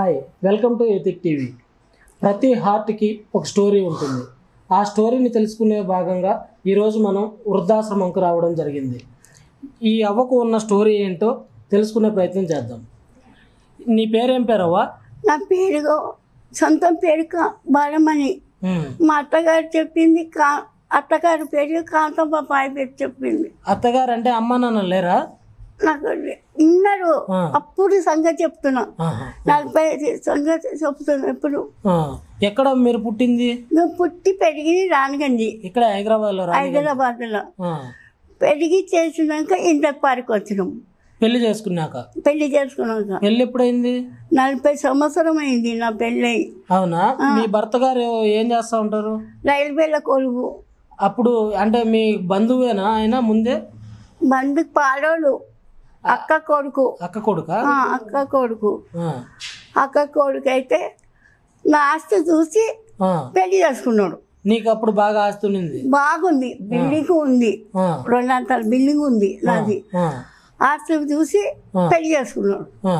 Hi welcome to ethic TV ప్రతి హార్ట్కి ఒక స్టోరీ ఉంటుంది ఆ స్టోరీని తెలుసుకునే భాగంగా ఈరోజు మనం వృద్ధాశ్రమంకు రావడం జరిగింది ఈ అవ్వకు ఉన్న స్టోరీ ఏంటో తెలుసుకునే ప్రయత్నం చేద్దాం నీ పేరేం పేరవ్వా నా పేరు సొంతం పేరు కా- బాలమణి ఉమ్. మా అత్తగారు చెప్పింది కా అత్తగారి పేరు కాంతమ్మ పాయ పేరు చెప్పింది అత్తగారు అంటే అమ్మ నాన్న లేరా నాకు ఉన్నారు ఆ. అప్పుడు సంగతి చెప్తున్నా ఆహా. నలభై ఐదు సంగతి చెప్తున్నా ఎప్పుడు ఆ. ఎక్కడ మీరు పుట్టింది నువ్వు పుట్టి పెరిగి రానగండి ఇక్కడ హైదరాబాద్లో రా హైదరాబాద్లో ఆ. పెరిగి చేసినాక ఇంటర్ పార్క్ వచ్చినాం పెళ్లి చేసుకున్నాక పెళ్లి చేసుకున్నాక పెళ్లి ఎప్పుడైంది నలభై సంవత్సరం అయింది నా పెళ్ళై అవునా మీ భర్త గారు ఏం చేస్తా ఉంటారు రైల్వేల కొలువు అప్పుడు అంటే మీ బంధువేనా ఆయన ముందే బంధు పాలోడు అక్క కొడుకు అక్క కొడుక ఆ, అక్క కొడుకు అక్క కొడుకు అయితే నా ఆస్తి చూసి పెళ్లి చేసుకున్నాడు నీకు అప్పుడు బాగా ఆస్తునింది బాగుంది బిల్డింగ్ ఉంది ఆ, రెండంతల బిల్డింగ్ ఉంది నాది ఆ, ఆస్తి చూసి ఆ. పెళ్లి చేసుకున్నాడు ఆ.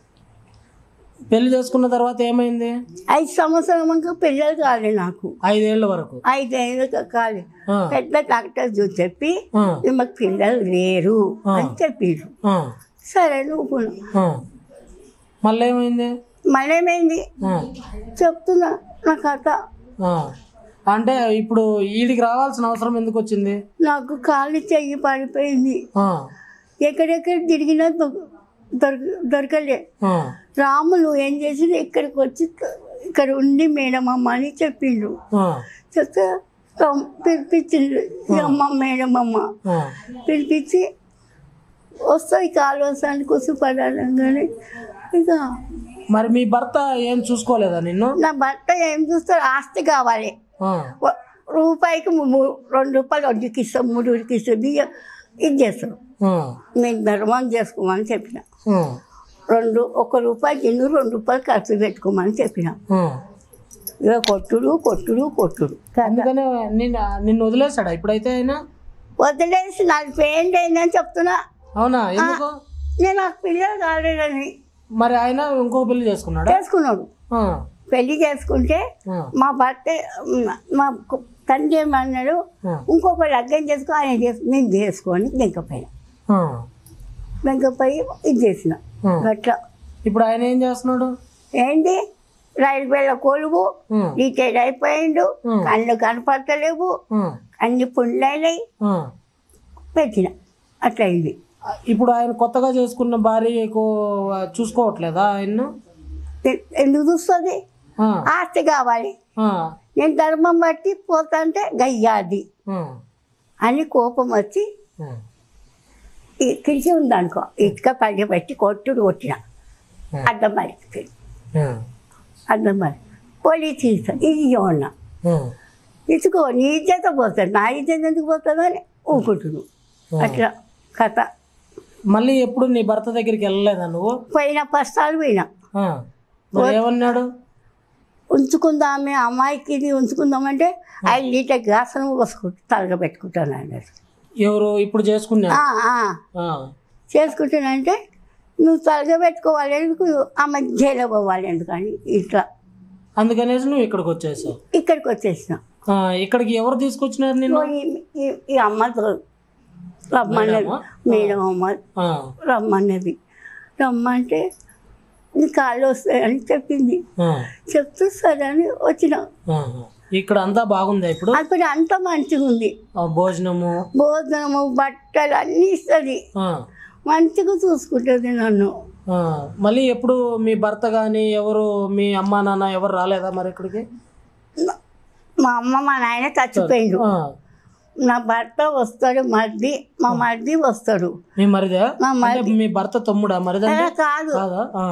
పెళ్లి చేసుకున్న తర్వాత ఏమైంది ఐదు సంవత్సరం పిల్లలు కాలే నాకు ఐదేళ్ల వరకు ఐదేళ్ళు కాలే ఆ, పెద్ద డాక్టర్ చూసి చెప్పి ఆ, మాకు పిల్లలు లేరు అని చెప్పిండు ఆ, సరే నువ్వు ఆ. మళ్ళీ ఏమైంది మళ్ళేమైంది ఆ, చెప్తున్నా నా కథ ఆ. అంటే ఇప్పుడు వీడికి రావాల్సిన అవసరం ఎందుకు వచ్చింది నాకు కాళ్ళు చెయ్యి పడిపోయింది ఆ, ఎక్కడెక్కడ తిరిగినా దొ- దొరక దొరకలే ఆ, రాములు ఏం చేసిండు ఇక్కడికి వచ్చి ఇక్కడ ఉండి మేడం అమ్మ అని చెప్పిండు ఆ, చెప్తే రం- పిలిపించిండు ఈ అమ్మ మేడం అమ్మ ఆ. పిలిపించి వస్తాయి కాలు వస్తాను కుసిపడాలని ఇక మరి మీ భర్త ఏం చూసుకోలేదా నిన్ను నా భర్త ఏం చూస్తారు ఆస్తి కావాలి ఆ, వ- రూపాయికి మూ- రెండు రూపాయలు వడ్డీకి ఇస్తాం మూడు వడ్డీకి ఇస్తాం బియ్యం ఇది చేస్తాం ఆ, మేము ధర్మం చేసుకోమని చెప్పిన ఆ, రెండు ఒక రూపాయి తిన్ను రెండు రూపాయలు ఖర్చు పెట్టుకోమని చెప్పిన ఆ. ఇక కొట్టుడు కొట్టుడు కొట్టుడు అందుకనే నిన్ను నిన్ను వదిలేసాడా ఇప్పుడైతే ఆయన వదిలేసి నాకు పెయింట్ అయిందని చెప్తున్నా అవునా ఎందుకు నేను నాకు పిల్లలు కాలేదని మరి ఆయన ఇంకో పెళ్లి చేసుకున్నాడా చేసుకున్నాడు ఆ, పెళ్లి చేసుకుంటే ఆ, మా భర్త మా కు- తండ్రి ఏమన్నాడు ఆ, ఇంకొక లగ్గం చేసుకో ఆయన చేసు నేను చేసుకొని వెంకపోయిన ఆ, వెంకపోయి ఇది చేసిన ఆ. అట్లా ఇప్పుడు ఆయన ఏం చేస్తున్నాడు ఏంటి రైల్వేల కొలువు ఆ, రిటైర్డ్ అయిపోయిండు ఉం. కళ్ళు కనపడతలేవు ఆ, అన్ని పుండ్లైనాయి ఆ. పెట్టిన అట్లా అయింది ఇప్పుడు ఆయన కొత్తగా చేసుకున్న భార్య ఎక్కువ చూసుకోవట్లేదా ఆయన్ను ఎ- ఎందుకు చూస్తుంది ఆ, ఆస్తి కావాలి ఆ, నేను ధర్మం బట్టి పోతాంటే గయ్యాది ఆ, అని కోపం వచ్చి ఆ, కిడిచి ఉందనుకో ఇటుక పది పెట్టి కొట్టుడు కొట్టిన ఆ, అర్థం మరి ఆ, అర్థం మరి పోలీస్ ఇస్తాను ఇది ఉన్నా ఆ, ఇసుకో నీ ఇజ్జత పోతాడు నా ఇజ్జత ఎందుకు పోతుందో అని ఊకుంటున్నావు అట్లా కథ మళ్ళీ ఎప్పుడు నీ భర్త దగ్గరికి వెళ్ళలేదా నువ్వు పోయిన పస్తాలు పోయినా ఆ, మరి ఏమన్నాడు ఉంచుకుందామే అమ్మాయికి ఇది ఉంచుకుందామంటే ఐదు లీటర్ గ్యాస్ పోసుకుంటూ తలగ పెట్టుకుంటాను అన్నాడు ఎవరు ఇప్పుడు చేసుకున్నా ఆ, ఆ, చేసుకుంటానంటే నువ్వు తలగ పెట్టుకోవాలి ఎందుకు ఆమె జైలు పోవాలి ఎందుకని ఇట్లా అందుకనేసి నువ్వు ఇక్కడికి వచ్చేసావు ఇక్కడికి వచ్చేసిన ఆ, ఇక్కడికి ఎవరు తీసుకొచ్చినారు నిన్ను ఈ- ఈ- ఈ అమ్మతో రమ్మన్నది మేడమా? మేడం అమ్మ ఆ, రమ్మన్నది రమ్మంటే నీ కాళ్ళు వస్తాయని చెప్పింది ఆ, చెప్తే సరే అని వచ్చిన ఆ. ఇక్కడ అంతా బాగుందా ఇప్పుడు అక్కడ అంత మంచిగా ఉంది ఆ, భోజనము భోజనము బట్టలు అన్నీ ఇస్తుంది ఆ, మంచిగా చూసుకుంటుంది నన్ను ఆ. మళ్ళీ ఎప్పుడు మీ భర్త కానీ ఎవరు మీ అమ్మ నాన్న ఎవరు రాలేదా మరి ఇక్కడికి మా అమ్మ మా నాయన చచ్చిపోయిండు ఆ, నా భర్త వస్తాడు మర్ది మా మర్ది వస్తాడు మీ మరిదా మా అంటే మీ భర్త తమ్ముడా మరిదా ఏ, కాదు కాదా ఆ.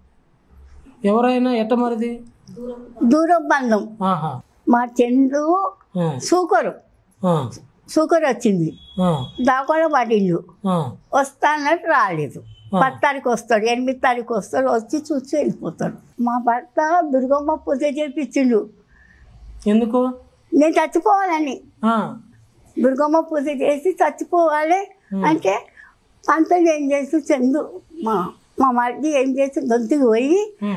ఎవరైనా ఎట్ట మరిది దూరం బంధం ఆహా మా చంద్రు ఆ, సూకరు ఆ, సూకర్ వచ్చింది ఆ, దాకా పడిండు ఆ, వస్తానట్టు రాలేదు పది తారీఖు వస్తాడు ఎనిమిది తారీఖు వస్తాడు వచ్చి చూసి వెళ్ళిపోతాడు మా భర్త దుర్గమ్మ పూజ చేపించిండు ఎందుకు నేను చచ్చిపోవాలని ఆ, దుర్గమ్మ పూజ చేసి చచ్చిపోవాలి అంటే పంతులు ఏం చేసి చందు మా మా మరిది ఏం చేసి గొంతుకు పోయి ఉమ్,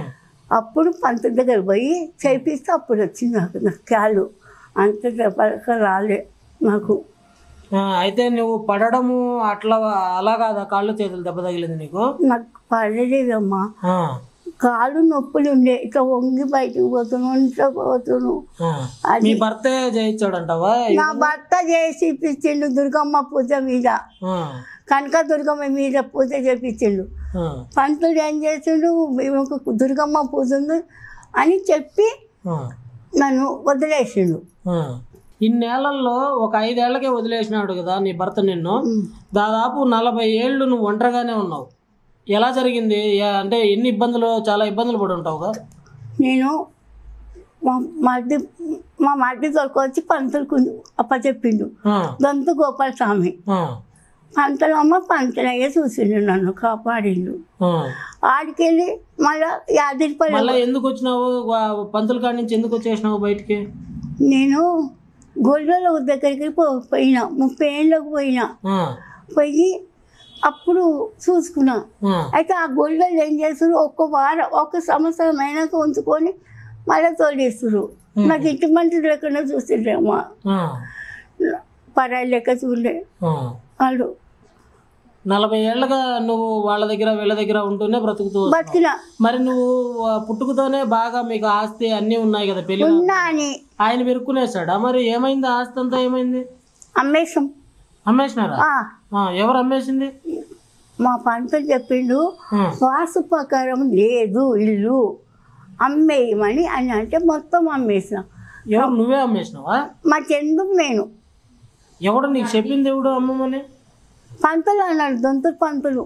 అప్పుడు పంతుల దగ్గర పోయి చేపిస్తే అప్పుడు వచ్చింది నాకు నాకు కాలు అంత దెబ్బక రాలే నాకు ఆ, అయితే నువ్వు పడడము అట్లా అలా కాదా కాళ్ళు చేతులు దెబ్బ తగిలింది నీకు నాకు పడలేదమ్మా ఆ, కాలు నొప్పులు ఉండే ఇట్లా వంగి బయటకు పోతున్నాను ఇంట్లో పోతున్నాను ఆ. అది- మీ భర్తే చేయించాడంటావా నా భర్త చేసి ఇప్పించిండు దుర్గమ్మ పూజ మీద ఆ, కనక దుర్గమ్మ మీద పూజ చేపించిండు ఆ, పంతులు ఏం చేసిండు ఈమెకు దుర్గమ్మ పూజ ఉంది అని చెప్పి ఆ, నన్ను వదిలేసిండు ఆ. ఇన్నేళ్లలో ఒక ఐదేళ్లకే వదిలేసినాడు కదా నీ భర్త నిన్ను దాదాపు నలభై ఏళ్ళు నువ్వు ఒంటరిగానే ఉన్నావు ఎలా జరిగింది యా- అంటే ఎన్ని ఇబ్బందులు చాలా ఇబ్బందులు పడి ఉంటావుగా నేను మా మరిది మా మరిది వచ్చి పంతులకు అప్పచెప్పిండు ఆ, దొంతు గోపాల స్వామి ఆ, పంతలమ్మ పంతలయ్య చూసిండు నన్ను కాపాడిండు ఆ. ఆడికెళ్ళి మళ్ళా యాదిరిపల్లి మళ్ళా ఎందుకు వచ్చినావు వా- పంతుల కాడి నుంచి ఎందుకు వచ్చేసినావు బయటికి నేను గొల్లల దగ్గరికి పో పోయినా ముప్పై ఏళ్ళకు పోయినా ఆ, పోయి అప్పుడు చూసుకున్నా ఆ, అయితే ఆ గొల్లలు ఏం చేస్తారు ఒక్క వారం ఒక సంవత్సరం అయినాక ఉంచుకొని మళ్ళీ తోడేస్తారు నాకు ఇంటి మంచి లేకుండా చూసిండ్రేమో ఆ, పరాయి లెక్క చూడలే ఆ. వాళ్ళు నలభై ఏళ్ళగా నువ్వు వాళ్ళ దగ్గర వీళ్ళ దగ్గర ఉంటూనే బ్రతుకుతూ వస్తున్నావు. బతికిన మరి నువ్వు ఆ, పుట్టుకతోనే బాగా మీకు ఆస్తి అన్నీ ఉన్నాయి కదా పెళ్లి ఉన్నా అని ఆయన విరుక్కునేసాడా మరి ఏమైంది ఆస్తి అంతా ఏమైంది అమ్మేశం అమ్మేసినారా ఆ, ఆ, ఎవరు అమ్మేసింది మా పంతులు చెప్పిండు ఆ, వాసు ప్రకారం లేదు ఇల్లు అమ్మేయమని అని అంటే మొత్తం అమ్మేసిన ఎవరు నువ్వే అమ్మేసినావా మా చెందు నేను ఎవడు నీకు చెప్పింది ఎవడు అమ్మమని పంతులు అన్నాడు దొంతి పంతులు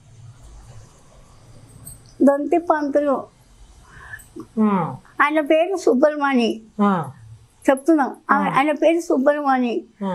దొంతి పంతులు ఆ, ఆయన పేరు సుబ్రహ్మణి ఆ, చెప్తున్నా ఆ- ఆయన పేరు సుబ్రహ్మణి ఆ,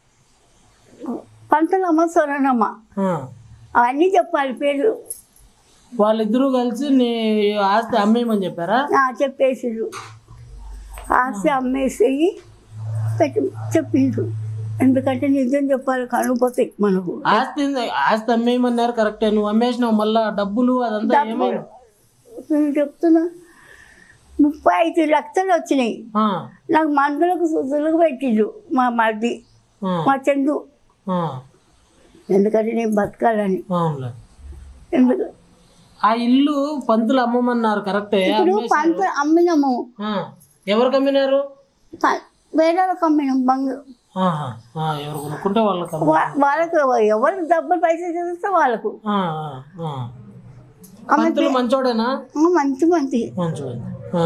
పంతులమ్మ సొరణమ్మ ఆ. అవన్నీ చెప్పాలి పేరు వాళ్ళిద్దరూ కలిసి నీ ఆస్తి అమ్మేయమని చెప్పారా ఆ, చెప్పేసిండు ఆస్తి అమ్మేసి పెట్టి చెప్పిండు ఎందుకంటే నిజం చెప్పాలి కనుపోతాయి మనకు ఆస్తి ఆస్తి అమ్మేయమన్నారు కరెక్టే నువ్వు అమ్మేసినావు మళ్ళా డబ్బులు అదంతా ఏమైనా నేను చెప్తున్నా ముప్పై ఐదు లక్షలు వచ్చినాయి ఆ, నాకు మందులకు సుదులకు పెట్టిండు మా మరిది ఆ, మా చందు ఆ, ఎందుకంటే నేను బతకాలని అవునులే ఎందుకు ఆ ఇల్లు పంతులు అమ్మమన్నారు కరెక్టే ఇప్పుడు అమ్మేశారు. పంట అమ్మినాము ఆ, ఎవరికి అమ్మినారు ప- వేరే వాళ్ళకి అమ్మినాం బంగ ఆహా, ఆ, ఎవరు కొనుక్కుంటే వాళ్ళకి అమ్మ- వా- వాళ్ళకు ఎవరు డబ్బులు పైసలు చదివిస్తే వాళ్ళకు ఆ, ఆ, ఆ. పంతులు మంచోడేనా ఆ, మంచి మంచి మంచోడే ఆ,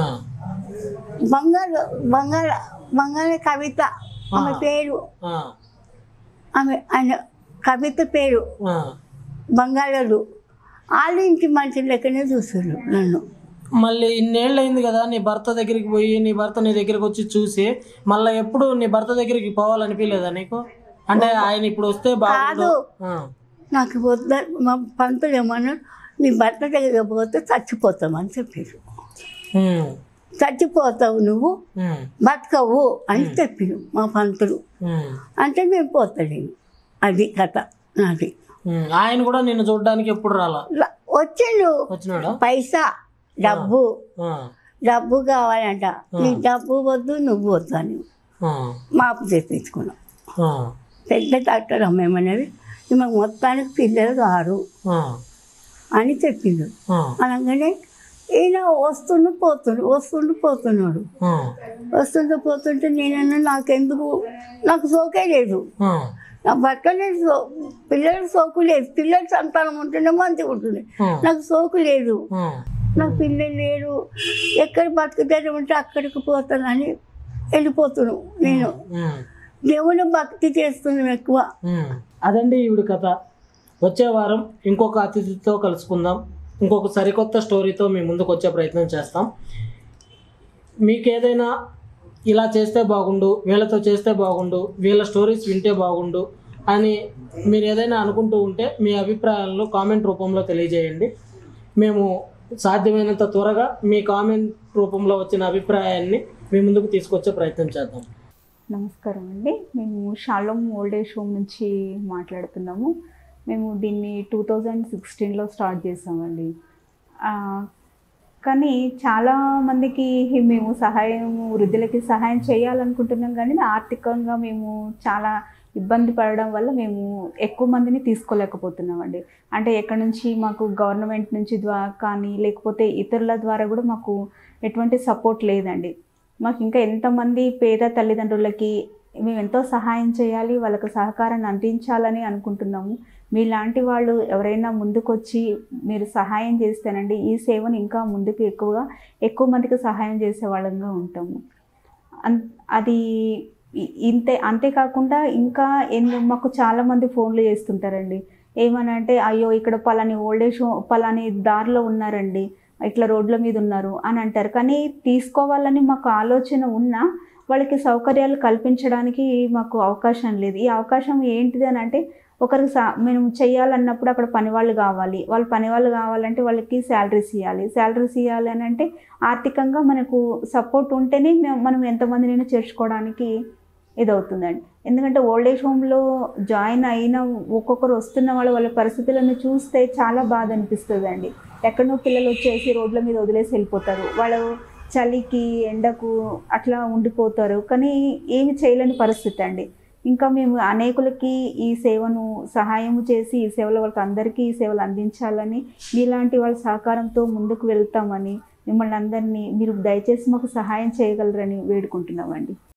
బంగారు బంగారు బంగారు కవిత ఆమె పేరు ఆ, ఆమె ఆయన కవిత పేరు ఆ. బంగాళాలు వాళ్ళు ఇంటి మనిషి లెక్కనే చూస్తారు నన్ను మళ్ళీ ఇన్నేళ్ళు అయింది కదా నీ భర్త దగ్గరికి పోయి నీ భర్త నీ దగ్గరికి వచ్చి చూసి మళ్ళీ ఎప్పుడు నీ భర్త దగ్గరికి పోవాలనిపించలేదా నీకు అంటే ఆయన ఇప్పుడు వస్తే బాగుండు కాదు. ఆ, నాకు వద్ద మా పంతులు ఏమన్నాడు నీ భర్త దగ్గర పోతే చచ్చిపోతామని చెప్పారు ఉమ్, చచ్చిపోతావు నువ్వు ఉమ్, బతకవు అని చెప్పిండు మా పంతులు ఉమ్, అంటే మేము పోతలేము అది కథ నాది ఉమ్. ఆయన కూడా నిన్ను చూడడానికి ఎప్పుడు రాలా ల- వచ్చిండు వచ్చినాడా పైసా డబ్బు ఆ, డబ్బు కావాలంట నీ డబ్బు వద్దు నువ్వు వద్దు అని ఆ, మాపు చేపించుకున్నాం ఆ, పెద్ద డాక్టర్ అమ్మేమనేది ఈమె మొత్తానికి పిల్లలు రారు ఆ, అని చెప్పిండు ఆ, అనగానే ఈయన వస్తుండు పోతుండు వస్తుండు పోతున్నాడు ఆ, వస్తుంటే పోతుంటే నేనన్నా నాకెందుకు నాకు సోకే లేదు ఆ, నా భర్తనే సో పిల్లలకు సోకు లేదు పిల్లల సంతానం ఉంటేనే మంచిగా ఉంటుంది ఆ, నాకు సోకు లేదు ఆ, నాకు పిల్లలు లేరు ఎక్కడ బతుకుతారు ఉంటే అక్కడికి పోతానని వెళ్ళిపోతున్నాను నేను ఉమ్. దేవుని భక్తి చేస్తున్నాను ఎక్కువ మ్మ్. అదండి ఈవిడ కథ వచ్చే వారం ఇంకొక అతిథితో కలుసుకుందాం ఇంకొక సరికొత్త స్టోరీతో మీ ముందుకు వచ్చే ప్రయత్నం చేస్తాం మీకు ఏదైనా ఇలా చేస్తే బాగుండు వీళ్ళతో చేస్తే బాగుండు వీళ్ళ స్టోరీస్ వింటే బాగుండు అని మీరు ఏదైనా అనుకుంటూ ఉంటే మీ అభిప్రాయాలను కామెంట్ రూపంలో తెలియజేయండి మేము సాధ్యమైనంత త్వరగా మీ కామెంట్ రూపంలో వచ్చిన అభిప్రాయాన్ని మీ ముందుకు తీసుకొచ్చే ప్రయత్నం చేద్దాం నమస్కారం అండి మేము షాలోమ్ ఓల్డ్ ఏజ్ హోమ్ నుంచి మాట్లాడుతున్నాము మేము దీన్ని టూ థౌజండ్ సిక్స్టీన్లో స్టార్ట్ చేసామండి ఆ, కానీ చాలా మందికి మేము సహాయం వృద్ధులకి సహాయం చేయాలనుకుంటున్నాం కానీ ఆర్థికంగా మేము చాలా ఇబ్బంది పడడం వల్ల మేము ఎక్కువ మందిని తీసుకోలేకపోతున్నామండి అంటే ఎక్కడి నుంచి మాకు గవర్నమెంట్ నుంచి ద్వారా కానీ లేకపోతే ఇతరుల ద్వారా కూడా మాకు ఎటువంటి సపోర్ట్ లేదండి మాకు ఇంకా ఎంతమంది పేద తల్లిదండ్రులకి మేము ఎంతో సహాయం చేయాలి వాళ్ళకు సహకారాన్ని అందించాలని అనుకుంటున్నాము మీలాంటి వాళ్ళు ఎవరైనా ముందుకొచ్చి మీరు సహాయం చేస్తేనండి ఈ సేవను ఇంకా ముందుకు ఎక్కువగా ఎక్కువ మందికి సహాయం చేసే వాళ్ళంగా ఉంటాము అన్ అది ఇ- ఇంతే అంతేకాకుండా ఇంకా ఎన్నో మాకు చాలామంది ఫోన్లు చేస్తుంటారండి ఏమనంటే అయ్యో ఇక్కడ పలాని ఓల్డేజ్ హోమ్ పలాని దారిలో ఉన్నారండి ఇట్లా రోడ్ల మీద ఉన్నారు అని అంటారు కానీ తీసుకోవాలని మాకు ఆలోచన ఉన్నా వాళ్ళకి సౌకర్యాలు కల్పించడానికి మాకు అవకాశం లేదు ఈ అవకాశం ఏంటిది అని అంటే ఒకరికి సా మేము చేయాలన్నప్పుడు అక్కడ పనివాళ్ళు కావాలి వాళ్ళు పనివాళ్ళు కావాలంటే వాళ్ళకి శాలరీస్ ఇవ్వాలి శాలరీస్ ఇవ్వాలి అని అంటే ఆర్థికంగా మనకు సపోర్ట్ ఉంటేనే మేము మనం ఎంతమందినైనా చేర్చుకోవడానికి ఇదవుతుందండి ఎందుకంటే ఓల్డ్ ఏజ్ హోమ్లో జాయిన్ అయిన ఒక్కొక్కరు వస్తున్న వాళ్ళ వాళ్ళ పరిస్థితులను చూస్తే చాలా బాధ అనిపిస్తుంది అండి ఎక్కడనో పిల్లలు వచ్చేసి రోడ్ల మీద వదిలేసి వెళ్ళిపోతారు వాళ్ళు చలికి ఎండకు అట్లా ఉండిపోతారు కానీ ఏమి చేయలేని పరిస్థితి అండి ఇంకా మేము అనేకులకి ఈ సేవను సహాయం చేసి ఈ సేవలు వాళ్ళకి అందరికీ ఈ సేవలు అందించాలని మీలాంటి వాళ్ళ సహకారంతో ముందుకు వెళ్తామని మిమ్మల్ని అందరినీ మీరు దయచేసి మాకు సహాయం చేయగలరని వేడుకుంటున్నామండి